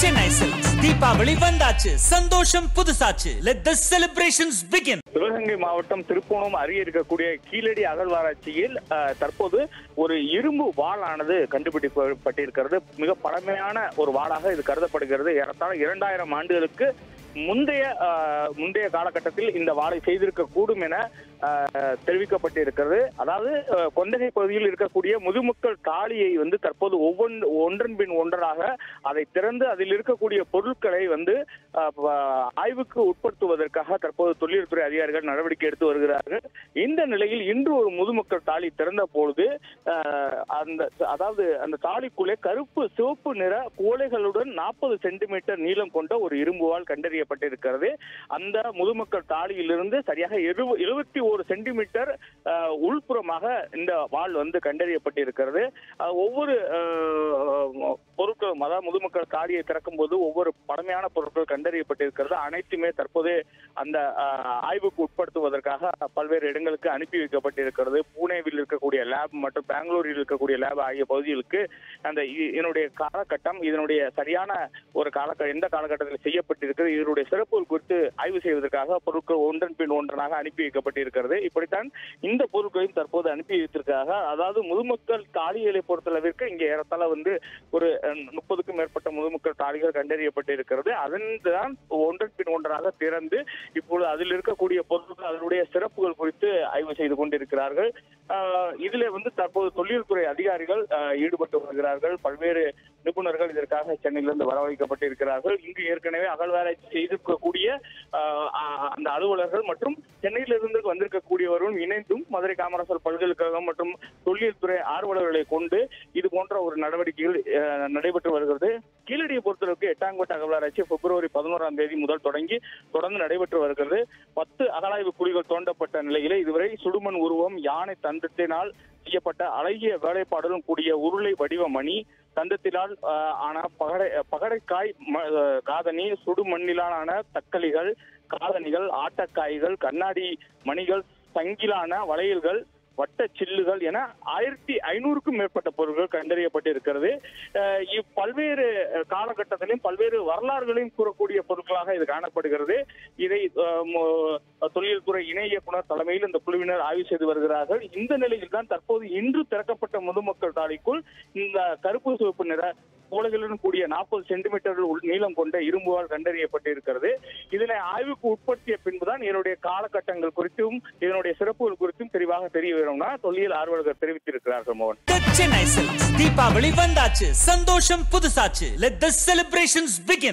Chennai silks Deepavali வந்தாச்சு சந்தோஷம் புதுசாச்சு let the celebrations begin Sivaganga மாவட்டம் திருப்பூணம் அருகே இருக்கக்கூடிய கீழடி அகழ்வாராய்ச்சியில் அஹ், தற்போது ஒரு இரும்பு வாளானது கண்டுபிடிக்கப்பட்டிருக்கிறது மிக பழமையான ஒரு வாளாக இது கருதப்படுகிறது ஏறத்தாழ இரண்டாயிரம் ஆண்டுகளுக்கு முந்தைய அஹ், முந்தைய காலகட்டத்தில் இந்த வாளை செய்திருக்க கூடும் என அஹ், தெரிவிக்கப்பட்டிருக்கிறது அதாவது அஹ், கொந்தகை பகுதியில் இருக்கக்கூடிய முதுமக்கள் தாலியை வந்து தற்போது ஒவ்வொன்று ஒன்றன் பின் ஒன்றராக அதை திறந்து அதில் இருக்கக்கூடிய பொருட்களை வந்து அஹ், ப- ஆய்வுக்கு உட்படுத்துவதற்காக தற்போது தொழில்துறை அதிகாரிகள் நடவடிக்கை எடுத்து வருகிறார்கள் இந்த நிலையில் இன்று ஒரு முதுமக்கள் தாலி திறந்த பொழுது அஹ், அந்த அதாவது அந்த தாலிக்குள்ளே கருப்பு சிவப்பு நிற குவளைகளுடன் நாற்பது சென்டிமீட்டர் நீளம் கொண்ட ஒரு இரும்பு வாள் கண்டறியப்பட்டிருக்கிறது அந்த முதுமக்கள் தாலியிலிருந்து சரியாக எழுபத்தி ஒரு சென்டிமீட்டர் அஹ், உள்புறமாக இந்த வாள் வந்து கண்டறியப்பட்டிருக்கிறது அஹ், ஒவ்வொரு அஹ், பொருட்களும் அதாவது முதுமக்கள் தாலியை திறக்கும் போது ஒவ்வொரு பழமையான பொருட்கள் கண்டறியப்பட்டிருக்கிறது அனைத்துமே தற்போது அந்த அஹ், ஆய்வுக்கு உட்படுத்துவதற்காக பல்வேறு இடங்களுக்கு அனுப்பி வைக்கப்பட்டிருக்கிறது பூனேவில் இருக்கக்கூடிய லேப் மற்றும் பெங்களூரில் இருக்கக்கூடிய லேப் ஆகிய பகுதிகளுக்கு அந்த இ- இதனுடைய காலகட்டம் இதனுடைய சரியான ஒரு கால எந்த காலகட்டத்தில் செய்யப்பட்டிருக்கிறது இதனுடைய சிறப்புகள் குறித்து ஆய்வு செய்வதற்காக பொருட்கள் ஒன்றன் பின் ஒன்றனாக அனுப்பி வைக்கப்பட்டிருக்கிறது இப்படித்தான் இந்த பொருட்களையும் தற்போது அனுப்பி வைத்திருக்காக அதாவது முதுமக்கள் தாலிகளை பொறுத்தளவிற்கு இங்கே ஏறத்தாழ வந்து ஒரு அஹ், முப்பதுக்கும் மேற்பட்ட முதுமக்கள் தாலிகள் கண்டறியப்பட்டிருக்கிறது அதன் தான் ஒன்றன் பின் ஒன்றாக திறந்து இப்பொழுது அதில் இருக்கக்கூடிய பொருட்கள் அதனுடைய சிறப்புகள் குறித்து ஆய்வு செய்து கொண்டிருக்கிறார்கள் ஆஹ் இதுல வந்து தற்போது தொழில்துறை அதிகாரிகள் ஆஹ் ஈடுபட்டு வருகிறார்கள் பல்வேறு நிபுணர்கள் இதற்காக சென்னையிலிருந்து வரவழைக்கப்பட்டிருக்கிறார்கள் இங்கு ஏற்கனவே அகழ்வாராய்ச்சி செய்திருக்கக்கூடிய ஆஹ் ஆஹ் அந்த அலுவலர்கள் மற்றும் சென்னையிலிருந்து வந்திருக்கக்கூடியவரும் இணைந்தும் மதுரை காமராசர் பல்கலைக்கழகம் மற்றும் தொழில்துறை ஆர்வலர்களை கொண்டு இது போன்ற ஒரு நடவடிக்கைகள் ஆஹ் நடைபெற்று வருகிறது கீழடியை பொறுத்தளவுக்கு எட்டாம் கட்ட அகழ்வாராய்ச்சி பிப்ரவரி பதினோராம் தேதி முதல் தொடங்கி தொடர்ந்து நடைபெற்று வருகிறது பத்து அகழாய்வு குழிகள் தோண்டப்பட்ட நிலையிலே இதுவரை சுடுமண் உருவம் யானை தந்தத்தினால் செய்யப்பட்ட அழகிய வேலைப்பாடுடன் கூடிய உருளை வடிவ மணி தந்தத்தினால் ஆஹ், ஆன பகடை பகடைக்காய் ம- ஆஹ், காதணி சுடுமண்ணிலான ஆன தக்களிகள் காதணிகள் ஆட்டக்காய்கள் கண்ணாடி மணிகள் சங்கிலான வளையல்கள் வட்ட சில்லுகள் என ஆயிரத்தி ஐநூறுக்கும் மேற்பட்ட பொருட்கள் கண்டறியப்பட்டிருக்கிறது அஹ் இவ் பல்வேறு அஹ், காலகட்டத்திலும் பல்வேறு வரலாறுகளையும் கூறக்கூடிய பொருட்களாக இது காணப்படுகிறது இதை அஹ், மு- தொழில்துறை இணை இயக்குனர் தலைமையில் இந்த குழுவினர் ஆய்வு செய்து வருகிறார்கள் இந்த நிலையில் தான் தற்போது இன்று திறக்கப்பட்ட முதுமக்கள் தாலிக்குள் இந்த கருப்பு சிவப்பு நிற கோலைகளுடன் கூடிய நாற்பது சென்டிமீட்டர் நீளம் கொண்ட இரும்புவால் கண்டறியப்பட்டிருக்கிறது இதனை ஆய்வுக்கு உட்படுத்திய பின்புதான் இதனுடைய காலகட்டங்கள் குறித்தும் இதனுடைய சிறப்புகள் குறித்தும் தெளிவாக தெரிய வரும்னா தொல்லியல் ஆர்வலர்கள் தெரிவித்திருக்கிறார்கள் மோகன் சென்னை சில்க்ஸ் தீபாவளி வந்தாச்சு சந்தோஷம் புதுசாச்சு லெட் தி செலிப்ரேஷன்ஸ் பிகின்